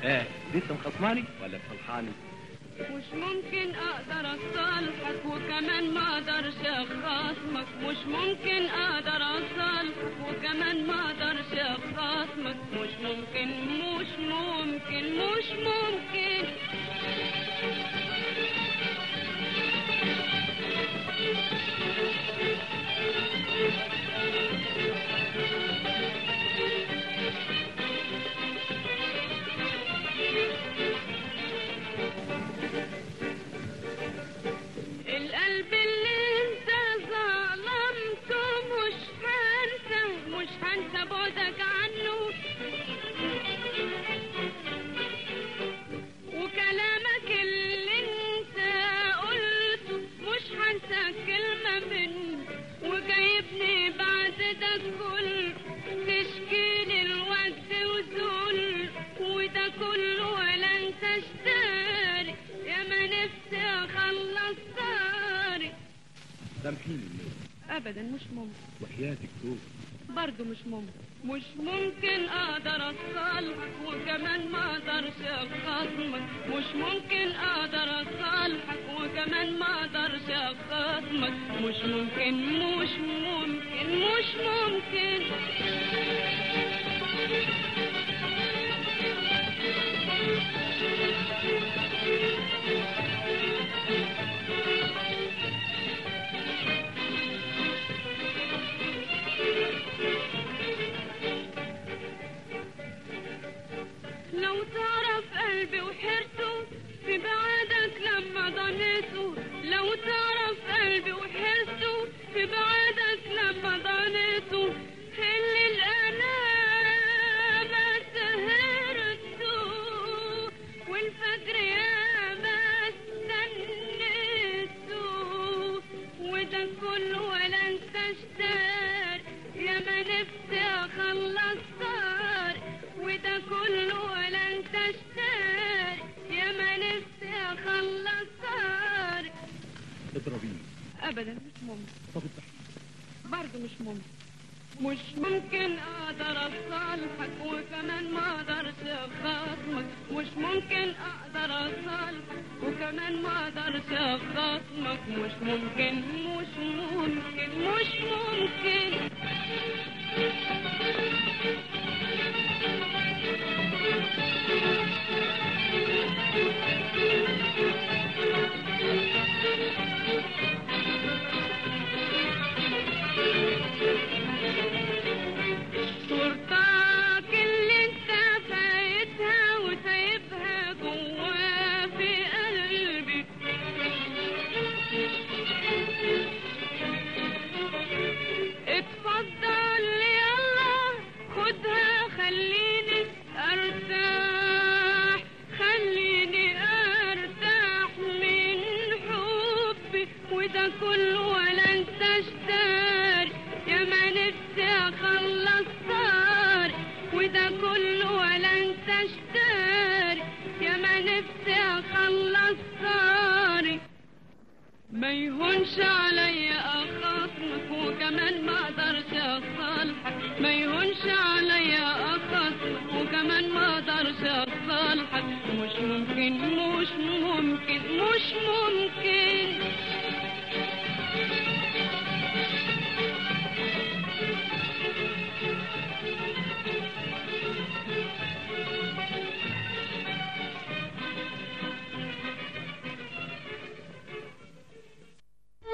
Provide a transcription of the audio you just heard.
ايه لسه مخصماني ولا بصلحاني مش ممكن اقدر اصالحك وكمان ما اقدرش اخاصمك مش ممكن اقدر اصالحك وكمان ما اقدرش اخاصمك مش ممكن مش ممكن مش ممكن القلب اللي انت ظلمته مش هنسى مش هنسى بعدك عنه وكلامك اللي انت قلته مش هنسى كلمة منه وجايبني بعد ده كله تشكيلي الوقت وذل وده كله ولا انت اشتاري يا ما نفسي اخلص صاري سامحيني الليل ابدا مش ممكن وحياتك توب برضه مش ممكن مش ممكن اقدر اصالحك وكمان ما اقدرش اخاصمك مش ممكن اقدر اصالحك وكمان ما اقدرش اخاصمك مش ممكن مش ممكن مش ممكن لو تعرف قلبي وحرته في بعادك لما ضنيته لو تعرف قلبي وحرته في بعادك لما ضنيته اللي الأنام سهرته والفجر يا ما استنيته وده كله ولا انت اشتار يا ما نفسي اخلص صار وده كله ولا انت اشتار يا ما نفسي اخلص صار اضربيني ابدا مش ممكن طب اضحكي برضه مش ممكن مش ممكن اقدر اصالحك وكمان ما اقدرش اخاصمك مش ممكن اقدر اصالحك وكمان ما اقدرش اخاصمك مش ممكن مش ممكن مش ممكن صورتك اللي انت فايتها وسايبها جوا في قلبي اتفضل يلا خدها خليني ارتاح خليني ارتاح من حبي وده كله ولا انت اشتار يا ما نفسي اخلص صار وده كله ولا انت اشتار يا ما نفسي اخلص صار ما يهونش عليا اخاصمك وكمان ما اقدرش اصالحك ما يهونش عليا اخاصمك وكمان ما اقدرش اصالحك مش ممكن